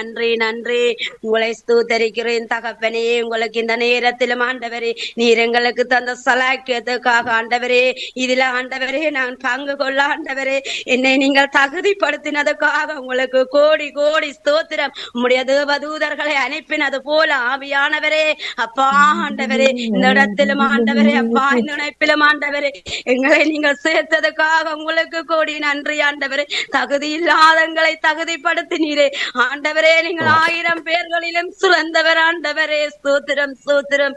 நன்றி நன்றி உங்களை ஸ்தூத்தரிக்கிறேன் தகப்பனே உங்களுக்கு இந்த நேரத்திலும் ஆண்டவரே நீர் எங்களுக்கு தந்த சலாக்கியத்துக்காக ஆண்டவரே இதுல ஆண்டவரே நான் பங்கு கொள்ள ஆண்டவரே என்னை நீங்கள் தகுதிப்படுத்தினதுக்காக உங்களுக்கு கோடி கோடி ஸ்தோத்திரம் உம்முடைய தேவதூதர்களை அனுப்பினது போல ஆவியானவரே அப்பா ஆண்டவரே இந்த இடத்திலும் ஆண்டவரே அப்பா இந்த இணைப்பிலும் ஆண்டவரே எங்களை நீங்கள் சேர்த்ததுக்காக உங்களுக்கு கோடி நன்றி ஆண்டவரே தகுதி இல்லாதங்களை தகுதிப்படுத்தினீரே ஆண்டவரே நீங்கள் ஆயிரம் பேர்களிலும் சுரந்தவர் ஆண்டவரே ஸ்தோத்திரம் ஸ்தோத்திரம்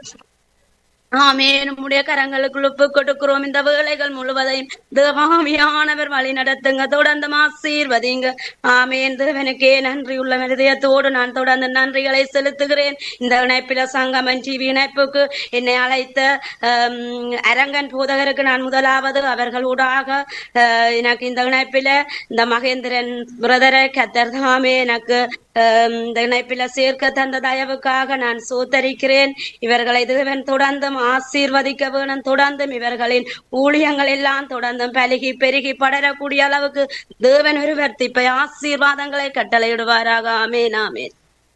ஆமே நம்முடைய கரங்களுக்குள் ஒப்பு கொடுக்கிறோம் இந்த வேலைகள் முழுவதையும் தேவாமியானவர் வழி நடத்துங்க தொடர்ந்து ஆசீர்வதிங்க ஆமேன் தேவனுக்கே நன்றி உள்ள இருதயத்தோடு நான் தொடர்ந்து நன்றிகளை செலுத்துகிறேன் இந்த இணைப்பில சங்கமன் டிவி இணைப்புக்கு என்னை அழைத்த ஆம், அரங்கன் போதகருக்கு நான் முதலாவது அவர்களூடாக ஆஹ், எனக்கு இந்த இணைப்பில இந்த மகேந்திரன் பிரதரை கத்தர் தாமே எனக்கு ஆம், இந்த இணைப்பில சேர்க்க தந்த தயவுக்காக நான் சோத்தரிக்கிறேன் இவர்களை தேவன் தொடர்ந்தும் ஆசீர்வதிக்க வேணும் தொடர்ந்தும் இவர்களின் ஊழியங்கள் எல்லாம் தொடர்ந்தும் பலுகி பெருகி படரக்கூடிய அளவுக்கு தேவன் ஒருவர் இப்ப ஆசீர்வாதங்களை கட்டளையிடுவாராக ஆமேன் ஆமேன்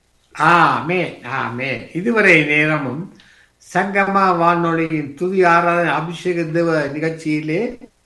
ஆமென் ஆமென் இதுவரை நேரமும் சங்கமா வானொலியின் துதி ஆராதனை அபிஷேக தேவ நிகழ்ச்சியிலே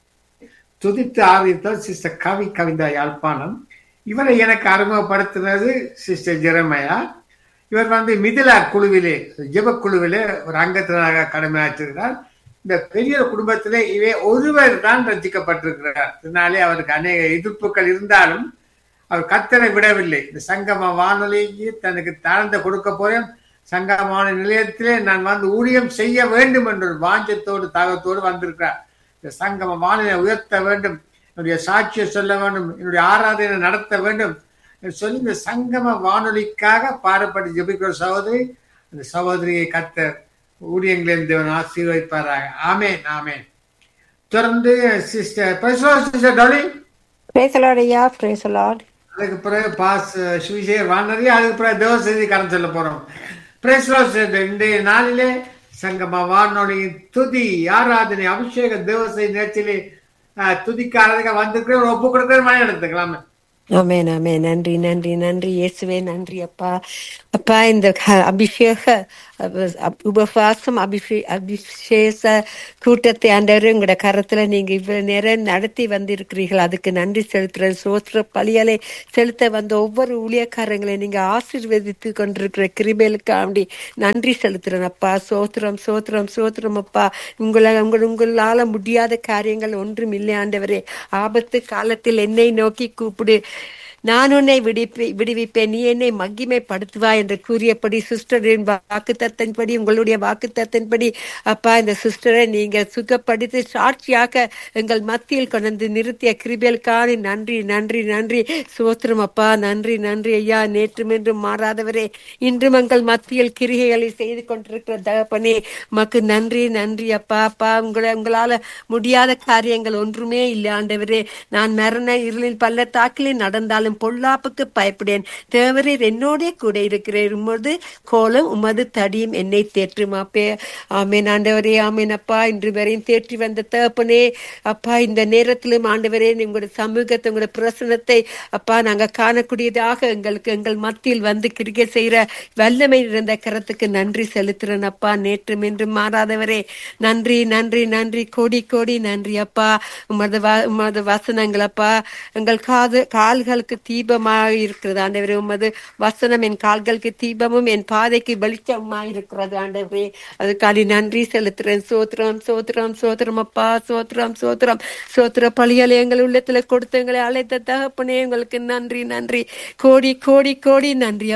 துதித்து ஆரம்பித்த சிஸ்டர் கவி கவிதா யாழ்ப்பாணம் இவரை எனக்கு அறிமுகப்படுத்தினது சிஸ்டர் ஜெரமையா இவர் வந்து மிதிலா குழுவிலே ஜெப குழுவிலே ஒரு அங்கத்தினராக கடமையாற்றிருக்கிறார் இந்த பெரிய குடும்பத்திலே இவே ஒருவர் தான் ரசிக்கப்பட்டிருக்கிறார் இதனாலே அவருக்கு அநேக எதிர்ப்புகள் இருந்தாலும் அவர் கத்தரை விடவில்லை இந்த சங்கம வானொலிக்கு தனக்கு தாழ்ந்த கொடுக்க போறேன் சங்கம வானொலி நிலையத்திலே நான் வந்து ஊழியம் செய்ய வேண்டும் என்ற ஒரு வாஞ்சத்தோடு தாகத்தோடு வந்திருக்கிறார் இந்த சங்கம வானொலியை உயர்த்த வேண்டும் என்னுடைய சாட்சியை சொல்ல வேண்டும் என்னுடைய ஆராதனை நடத்த வேண்டும் என்று சொல்லி இந்த சங்கம வானொலிக்காக பாடப்பட்டு ஜெபிக்கிற சகோதரி அந்த சகோதரியை கத்த ஊழியங்களின் தேவன் ஆசீர்வதிப்பாராக ஆமேன் ஆமேன் தொடர்ந்து sister sister Dolly Praise the Lord, ஐயா praise the Lord. அதுக்கு பிறகு பாஸ் சுவிசேர் வானரி அதுக்கு பிறகு தேவ செய்தி கடன் சொல்ல போறோம் பிரேஸ்லோஸ் இன்றைய நாளிலே சங்கம வானொலியின் துதி ஆராதனை அபிஷேக தேவ செய்தி நேரத்திலே அஹ், துதிக்க ஆராதனை வந்திருக்கிற ஒப்பு கொடுக்கிற மணி எடுத்துக்கலாமே ஆமென் ஆமென் நன்றி நன்றி நன்றி இயேசுவே நன்றி அப்பா அப்பா இந்த க- அபிஷேக அப- அப்- உபவாசம் அபிஷே அபிஷேக கூட்டத்தை ஆண்டவர் உங்களோட கரத்துல நீங்க இவ்வளவு நேரம் நடத்தி வந்திருக்கிறீர்கள் அதுக்கு நன்றி செலுத்துற சோத்திர பலியலை செலுத்த வந்த ஒவ்வொரு ஊழியக்காரங்களை நீங்க ஆசீர்வதித்து கொண்டிருக்கிற கிருபைகளுக்காண்டி நன்றி செலுத்துறேன் அப்பா சோத்திரம் சோத்திரம் சோத்திரம் அப்பா உங்களை உங்கள் உங்களால முடியாத காரியங்கள் ஒன்றும் இல்லை ஆண்டவரே ஆபத்து காலத்தில் என்னை நோக்கி கூப்பிடு நான் உன்னை விடிப்பி விடுவிப்பேன் நீ என்னை மகிமைப்படுத்துவா என்று கூறியபடி சிஸ்டரின் வாக்குத்தத்தின்படி உங்களுடைய வாக்குத்தத்தின்படி அப்பா இந்த சிஸ்டரை நீங்க சுகப்படுத்தி சாட்சியாக எங்கள் மத்தியில் கொண்டு வந்து நிறுத்திய கிருபேலுக்கான நன்றி நன்றி நன்றி சோத்திரம் அப்பா நன்றி நன்றி ஐயா நேற்றும் என்றும் மாறாதவரே இன்றும் எங்கள் மத்தியில் கிரிகைகளை செய்து கொண்டிருக்கிற தகப்பனே மக்கு நன்றி நன்றி அப்பா அப்பா உங்களை உங்களால முடியாத காரியங்கள் ஒன்றுமே இல்லை ஆண்டவரே நான் மரண இருளில் பள்ளத்தாக்கிலே நடந்தாலும் பொல்லாப்புக்கு பயப்படேன் தேவரீர் என்னோடே கூட இருக்கிறேன் உமது கோலம் உமது தடியும் என்னை தேற்றுமாப்பே ஆமேன் ஆண்டவரே ஆமேன் அப்பா இன்று வரையும் தேற்றி வந்த தகப்பனே அப்பா இந்த நேரத்திலும் ஆண்டவரே உங்களுடைய சமூகத்தை உங்களுடைய பிரசனத்தை அப்பா நாங்க காணக்கூடியதாக எங்களுக்கு எங்கள் மத்தியில் வந்து கிரிக்கை செய்யற வல்லமை இருந்த கரத்துக்கு நன்றி செலுத்துறேன் அப்பா நேற்றும் இன்றும் மாறாதவரே நன்றி நன்றி நன்றி கோடி கோடி நன்றி அப்பா உமது வ- உமது வசனங்கள் அப்பா எங்கள் காது கால்களுக்கு தீபமாக இருக்கிறது ஆண்டவரே உமது வசனம் என் கால்களுக்கு தீபமும் என் பாதைக்கு வெளிச்சமாக இருக்கிறது ஆண்டவரே அதுக்காண்டி நன்றி செலுத்துறேன் சோத்திரம் சோத்திரம் சோத்திரம் அப்பா சோத்திரம் சோத்திரம் சோத்திர பழியால் எங்கள் உள்ளத்துல கொடுத்து எங்களை அழைத்த தகப்பனே உங்களுக்கு நன்றி நன்றி கோடி கோடி கோடி நன்றி